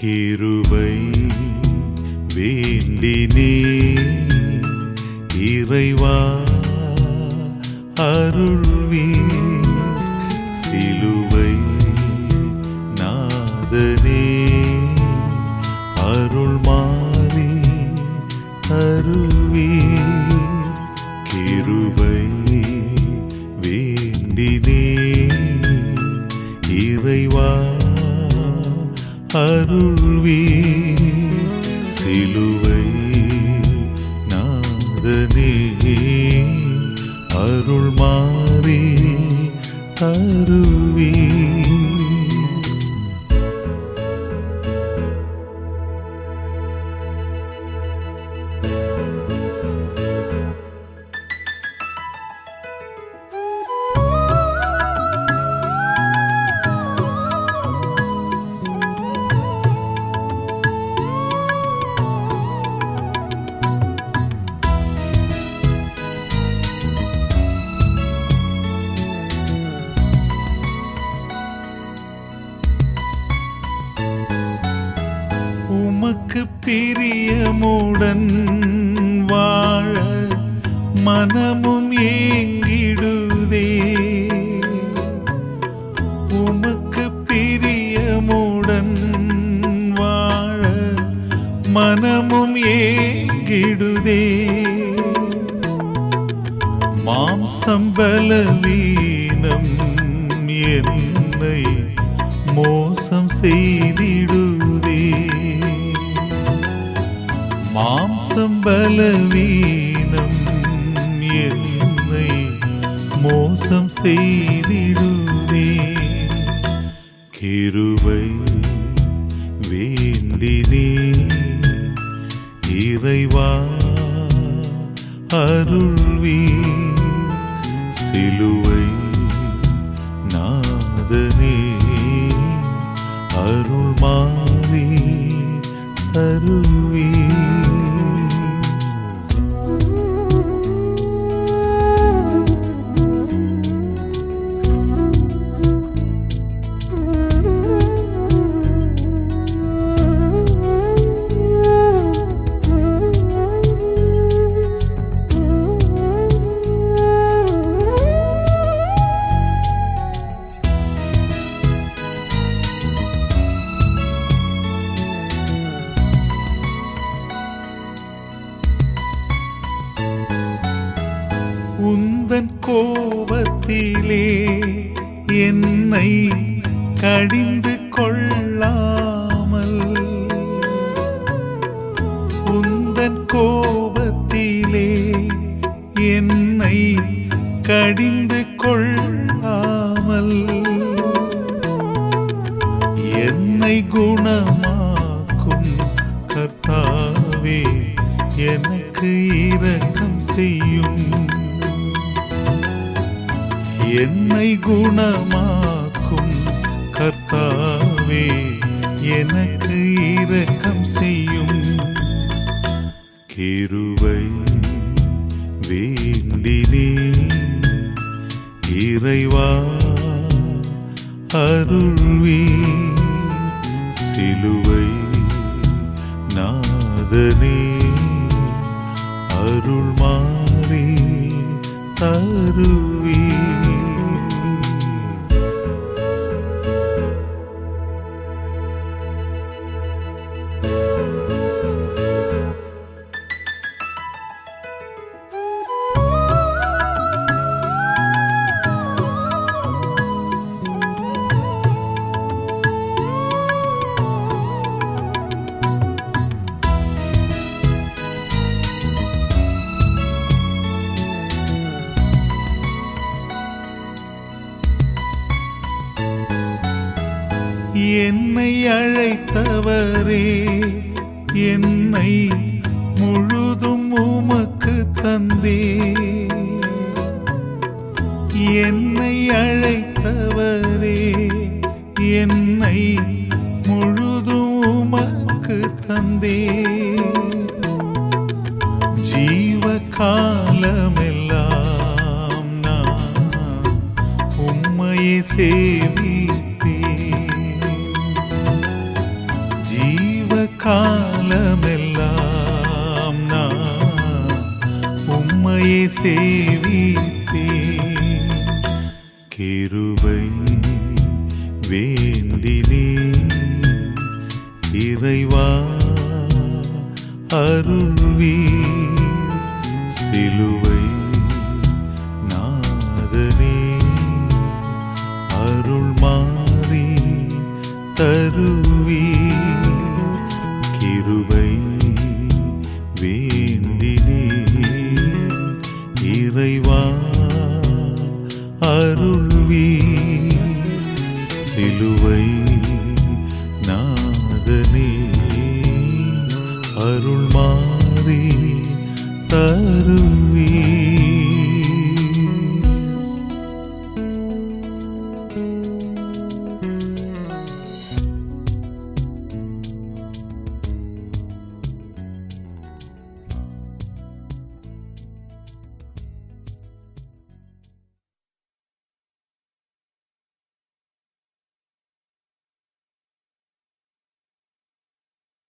கிருபை வேண்டினே இறைவா அருள்வி சிலுவை நாதனே அருள் மாறி அருள்வி கிருபை வேண்டினே இறைவா அருள்வி சிலுவை நாதனே அருள் மாறி அருள்வி உமக்கு பிரியமுடன் வாழ மனமும் ஏங்கிடுதே உமக்கு பிரியமுடன் வாழ மனமும் ஏங்கிடுதே மாம்சம் பலவீனம் என்னை மோசம் செய்திடுதே மாம்சம் பலவீனம் என்னை மோசம் செய்திடுதே கிருபை வேண்டினே இறைவா அருள்வி சிலுவை நாதனே அருள் மாறி அருள்வி உந்தன் கோபத்திலே என்னை கடிந்து கொள்ளாமல் உந்தன் கோபத்திலே என்னை கடிந்து கொள்ளாமல் என்னை குணமாக்கும் கர்த்தாவே எனக்கு இரக்கம் செய்யும் என்னை குணமாக்கும் கர்த்தாவே எனக்கு இரக்கம் செய்யும் கிருபை வேண்டினே இறைவா அருள்வி சிலுவை நாதனே அருள் மாறி தருவி என்னை அழைத்தவரே என்னை முழுதும் உமக்கு தந்தே என்னை அழைத்தவரே என்னை முழுதும் உமக்கு தந்தே ஜீவ காலமெல்லாம் நான் உம்மையே சேவித்தேன் தருவி கிருபை வேண்டினே இறைவா அருள்வி சிலுவை நாதனே அருள் மாறி தருவி